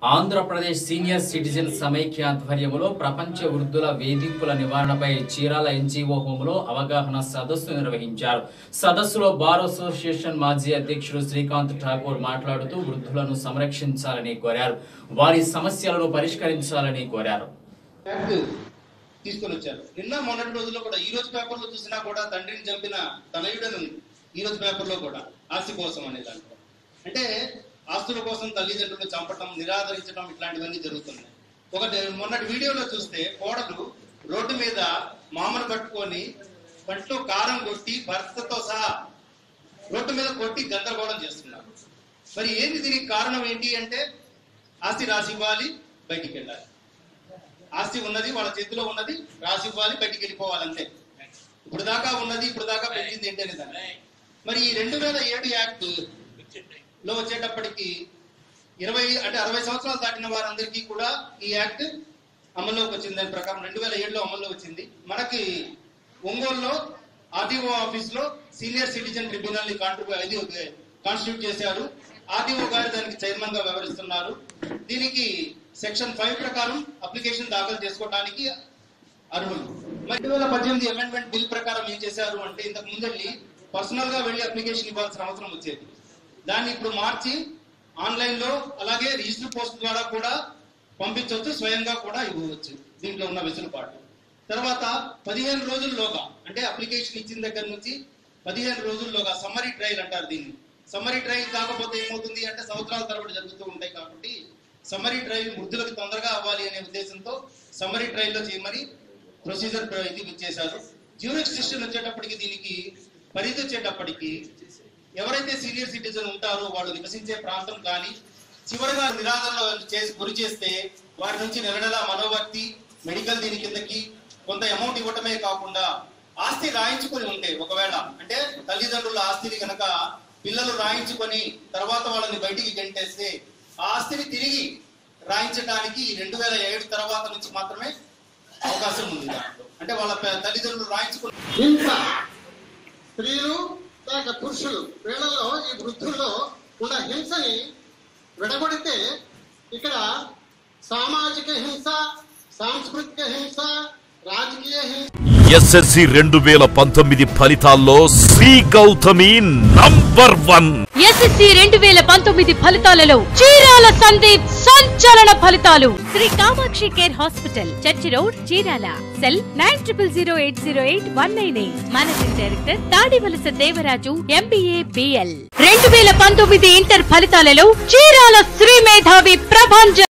Andhra Pradesh senior citizen సమైక్య ఆధ్వర్యంలో ప్రపంచ వృద్ధుల వేధింపుల నివారణపై చీరాల ఎన్జీఓ హోంలో అవగాహన సదస్సు నిర్వహించారు సదస్సులో బార్ అసోసియేషన్ మాజీ అధ్యక్షుడు శ్రీకాంత్ ఠాకూర్ మాట్లాడుతూ వృద్ధులను సంరక్షించాలని కోరారు వారి సమస్యలను పరిష్కరించాలని కోరారు యాక్ట్ తీసుకొని వచ్చారు నిన్న మొన్నటి రోజుల్లో కూడా ఈ రోజు పేపర్లో చూసినా కూడా తండ్రిని చంపిన తనయుడని ఉంది ఈ రోజు పేపర్లో కూడా ఆస్తి కోసం అనే దాంట్లో అంటే ఆస్తుల కోసం తల్లిదండ్రులు చంపటం నిరాదరించడం ఇట్లాంటివన్నీ జరుగుతున్నాయి ఒకటి మొన్నటి వీడియోలో చూస్తే కోడలు రోడ్డు మీద మామను పట్టుకొని పంటలో కారం కొట్టి భర్తతో సహా రోడ్డు మీద కొట్టి గందరగోళం చేస్తున్నారు మరి ఏంటి దీనికి కారణం ఏంటి అంటే ఆస్తి రాసి ఇవ్వాలి బయటికి వెళ్ళాలి ఆస్తి ఉన్నది వాళ్ళ చేతిలో ఉన్నది రాసి ఇవ్వాలి బయటికి వెళ్ళిపోవాలి అంతే ఇప్పుడు దాకా ఉన్నది ఇప్పుడు దాకా పెంచింది ఏంటి అనే దాన్ని మరి ఈ రెండు వేల ఏడు యాక్ట్ లో వచ్చేటప్పటికి ఇరవై అంటే అరవై సంవత్సరాలు దాటిన వారందరికీ కూడా ఈ యాక్ట్ అమల్లోకి వచ్చింది దాని ప్రకారం రెండు వేల ఏడులో అమల్లో వచ్చింది మనకి ఒంగోలులో ఆర్టీఓ ఆఫీస్ లో సీనియర్ సిటిజన్ ట్రిబ్యునల్ ని కాంట్రిబ్యూ ఇది కాన్స్టిట్యూట్ చేశారు ఆర్టీఓ గారు దానికి చైర్మన్ గా వ్యవహరిస్తున్నారు దీనికి సెక్షన్ ఫైవ్ ప్రకారం అప్లికేషన్ దాఖలు చేసుకోవడానికి అర్హులు మరి రెండు వేల పద్దెనిమిది అమెండ్మెంట్ బిల్ ప్రకారం ఏం చేశారు అంటే ఇంతకు ముందెళ్ళి పర్సనల్ గా వెళ్ళి అప్లికేషన్ ఇవ్వాల్సిన అవసరం వచ్చేది దాన్ని ఇప్పుడు మార్చి ఆన్లైన్ లో అలాగే రిజిస్టర్ పోస్ట్ ద్వారా కూడా పంపించవచ్చు స్వయంగా కూడా ఇవ్వవచ్చు దీంట్లో ఉన్న వెసులుబాటు తర్వాత పదిహేను రోజుల్లోగా అంటే అప్లికేషన్ ఇచ్చిన దగ్గర నుంచి పదిహేను రోజుల్లోగా సమ్మరీ ట్రయల్ అంటారు దీన్ని సమ్మరీ ట్రయల్ కాకపోతే ఏమవుతుంది అంటే సంవత్సరాల తరబడి జరుగుతూ ఉంటాయి కాబట్టి సమ్మరీ ట్రయల్ వృద్ధులకు తొందరగా అవ్వాలి అనే ఉద్దేశంతో సమ్మరీ ట్రయల్ లో చేయమని ప్రొసీజర్ ఇది చేశారు జ్యూరిస్టిక్షన్ వచ్చేటప్పటికి దీనికి పరిధి వచ్చేటప్పటికి ఎవరైతే సీనియర్ సిటిజన్ ఉంటారో వాళ్ళు నివసించే ప్రాంతం కానీ చివరిగా నిరాదరణ చేసి గురి చేస్తే వారి నుంచి నెల నెల మనోవర్తి మెడికల్ దీని కిందకి కొంత అమౌంట్ ఇవ్వటమే కాకుండా ఆస్తి రాయించుకొని ఉంటే ఒకవేళ అంటే తల్లిదండ్రుల ఆస్తిని కనుక పిల్లలు రాయించుకొని తర్వాత వాళ్ళని బయటికి గంటేస్తే ఆ ఆస్తిని తిరిగి రాయించడానికి రెండు వేల ఏడు తర్వాత నుంచి మాత్రమే అవకాశం ఉంది దాంట్లో అంటే వాళ్ళ ప- తల్లిదండ్రులు రాయించుకుని హింస స్త్రీలు లేక పురుషులు వీళ్ళలో ఈ వృద్ధుల్లో ఉన్న హింసని విడగొడితే ఇక్కడ సామాజిక హింస సాంస్కృతిక హింస రాజకీయ హింస ఎస్ఎస్సి రెండు వేల పంతొమ్మిది ఫలితాల్లో Shri Gautami number one SSC రెండు వేల పంతొమ్మిది ఫలితాలలో చీరాల సందీప్ సంచలన ఫలితాలు Shri Kamakshi care hospital church road Chirala cell nine triple zero eight zero eight one nine eight managing director Tadivalasa Devaraju MBA BL రెండు వేల పంతొమ్మిది ఇంటర్ ఫలితాలలో చీరాల శ్రీ మేధావి ప్రభంజన్